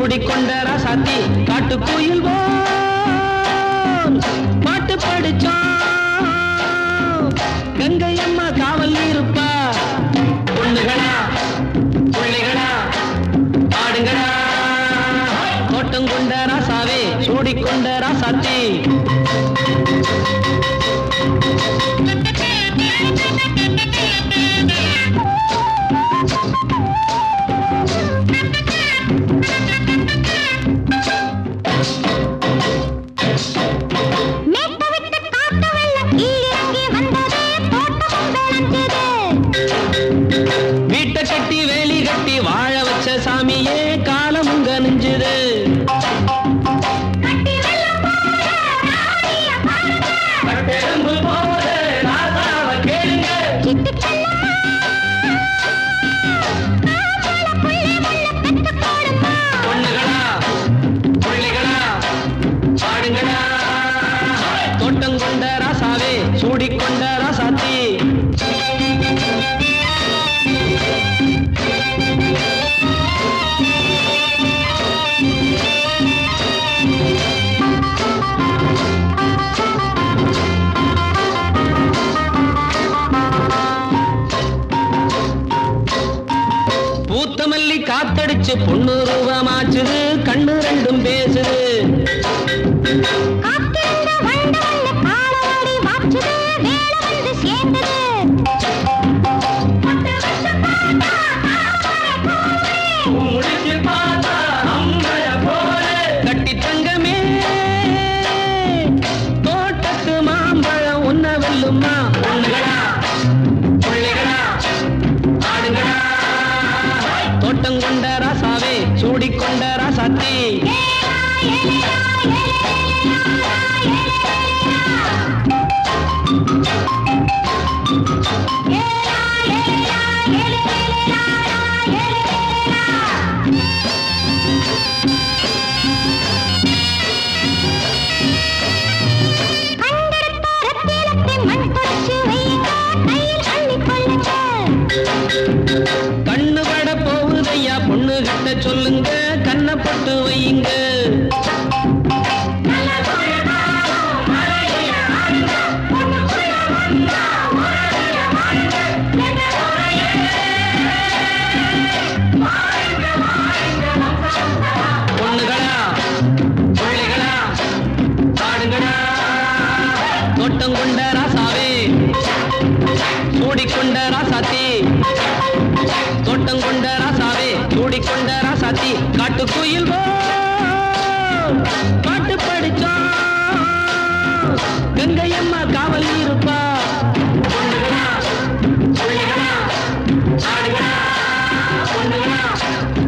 சூடிக்கொண்ட ராசாத்தி காட்டு கோயில் பாட்டு படிச்சோம் கங்கை அம்மா காவல் இருப்பா பொண்ணுகளா பிள்ளைகளா ஆடுங்களா தோட்டம் கொண்ட ராசாவே சூடிக்கொண்ட ராசாத்தி மேட்ட விட்டு காட்டு வெள்ளம் கீழிறங்கி வந்தது தோட்டமும் விளைஞ்சது வீட்டை கட்டி வேலி கட்டி வாழ வச்ச சாமியே காலம் உங்க நெஞ்சுது கட்டி வெள்ளம் போல ராணிய பாருங்க கட்டெரும்பு போல ராசாவை கேளுங்க சிட்டுக்கெல்லாம் காப்பால புள்ளை முள்ள பெத்து போடுமா பொண்ணுகளா பிள்ளைகளா பாடுங்களா தோட்டம் கொண்ட ராசாவே சூடிக்கொண்ட ராசாத்தி பூத்த மல்லி காத்தடிச்சு பொண்ணு ரூபமாச்சுது கண்ணு ரெண்டும் பேசுது காத்திருந்த வண்டு வந்து காலவாடி வாச்சுது வேலை வந்து சேர்ந்தது பட்டு வருஷம் பார்த்தா தாமரை பூவே. முடிச்சு பார்த்தா அம்பல போல கட்டி தங்கமே தோட்டத்து மாம்பழம் உன்ன வெல்லுமா பொண்ணுகளா பிள்ளைகளா ஆடுங்களா தோட்டம் கொண்ட ராசாவே சூடிக்கொண்ட ராசாத்தி கண்டெடுத்த ரத்தினத்தை மண் தொடச்சு வையுங்க, கையில் அள்ளிக் கொள்ளுங்க. கண்ணு பட போகுதையா பொண்ணு கிட்ட சொல்லுங்க கண்ணை போட்டு வையுங்க பொண்ணுகளா பிள்ளைகளா ஆடுங்களா தோட்டம் கொண்ட ராசாவே சூடிக்கொண்ட ராசாத்தி தோட்டம் கொண்ட ராசாவே சூடிக்கொண்ட ராசாத்தி காட்டு குயில் பாட்டு படிச்சோம் கங்கை அம்மா காவல் இருப்பா பொண்ணுகளா, பிள்ளைகளா, ஆடுகளா, பொண்ணுகளா,